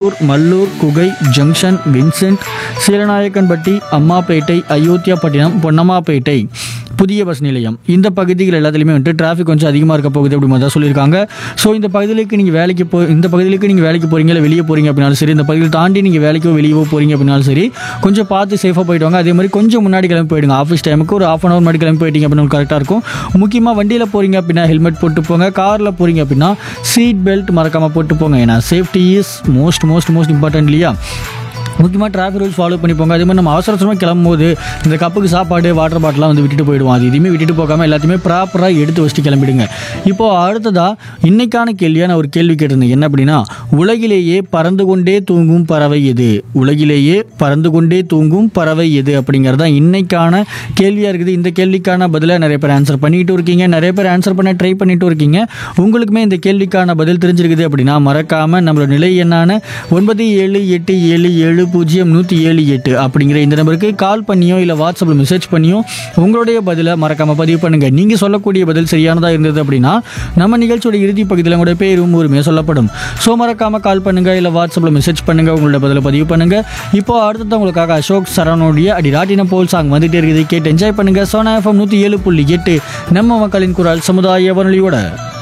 Tiruppur Mallur Kugai junction Vincent Seelanaickenpatti Ammapettai Ayothiyapattinam Ponnammapettai புதிய bus நிலையம் இந்த பகுதிகள் எல்லாத்துலேயுமே வந்துட்டு டிராஃபிக் கொஞ்சம் அதிகமாக இருக்க போகுது அப்படி மாதிரி தான் சொல்லியிருக்காங்க ஸோ இந்த பகுதிகளுக்கு நீங்கள் வேலைக்கு போ இந்த பகுதிகளுக்கு நீங்கள் வேலைக்கு போகிறீங்க இல்லை வெளியே போகிறீங்க அப்படின்னாலும் சரி இந்த பகுதியில் தாண்டி நீங்கள் வேலைக்கோ வெளியவோ போகிறீங்க அப்படின்னாலும் சரி கொஞ்சம் பார்த்து சேஃபாக போயிட்டு வாங்க அதே மாதிரி கொஞ்சம் முன்னாடி கிளம்பி போயிடுங்க ஆஃபீஸ் டைமுக்கு ஒரு ஆஃப் அன் ஹவர் முன்னாடி கிளம்பி போயிட்டீங்க அப்படின்னு கரெக்டாக இருக்கும் முக்கியமாக வண்டியில் போகிறீங்க அப்படின்னா ஹெல்மெட் போட்டு போங்க காரில் போகிறீங்க அப்படின்னா சீட் பெல்ட் மறக்காமல் போட்டு போங்க ஏன்னா safety is most most most important இல்லையா முக்கியமாக டிராஃபிக் ரூல்ஸ் ஃபாலோ பண்ணி போங்க அதே மாதிரி நம்ம அவசர அவசரமாக கிளம்பும்போது இந்த கப்புக்கு சாப்பாடு வாட்டர் பாட்டிலாம் வந்து விட்டுட்டு போயிடுவோம் அது எதுவுமே விட்டுட்டு போகாமல் எல்லாத்தையுமே ப்ராப்பராக எடுத்து வச்சுட்டு கிளம்பிடுங்க இப்போது அடுத்ததாக இன்னைக்கான கேள்வியாக நான் ஒரு கேள்வி கேட்டிருந்தேன் என்ன அப்படின்னா உலகிலேயே பறந்து கொண்டே தூங்கும் பறவை எது உலகிலேயே பறந்து கொண்டே தூங்கும் பறவை எது அப்படிங்கிறது தான் இன்னைக்கான கேள்வியாக இருக்குது இந்த கேள்விக்கான பதிலை நிறைய பேர் ஆன்சர் பண்ணிட்டு இருக்கீங்க நிறைய பேர் ஆன்சர் பண்ண ட்ரை பண்ணிட்டு இருக்கீங்க உங்களுக்குமே இந்த கேள்விக்கான பதில் தெரிஞ்சிருக்குது அப்படின்னா மறக்காமல் நம்மளோட நிலை என்னான ஒன்பது ஏழு எட்டு ஏழு ஏழு பூஜ்ஜியம் நூற்றி ஏழு எட்டு அப்படிங்கிற இந்த நம்பருக்கு கால் பண்ணியோ இல்லை வாட்ஸ்அப்பில் மெசேஜ் பண்ணியோ உங்களுடைய பதிலை மறக்காமல் பதிவு பண்ணுங்கள் நீங்கள் சொல்லக்கூடிய பதில் சரியானதாக இருந்தது அப்படின்னா நம்ம நிகழ்ச்சியோட இறுதி பகுதியில் உங்களோட பேரும் ஊருமே சொல்லப்படும் ஸோ மறக்காமல் கால் பண்ணுங்கள் இல்லை வாட்ஸ்அப்பில் மெசேஜ் பண்ணுங்கள் உங்களோட பதிலை பதிவு பண்ணுங்கள் இப்போ அடுத்தது உங்களுக்காக அசோக் சரவணுடைய அடி ராட்டின போல் சாங் வந்துட்டே இருக்குது கேட்டு என்ஜாய் பண்ணுங்கள் சோனா எஃப்எம் நூற்றி ஏழு புள்ளி எட்டு நம்ம மக்களின் குரல் சமுதாய வானொலியோட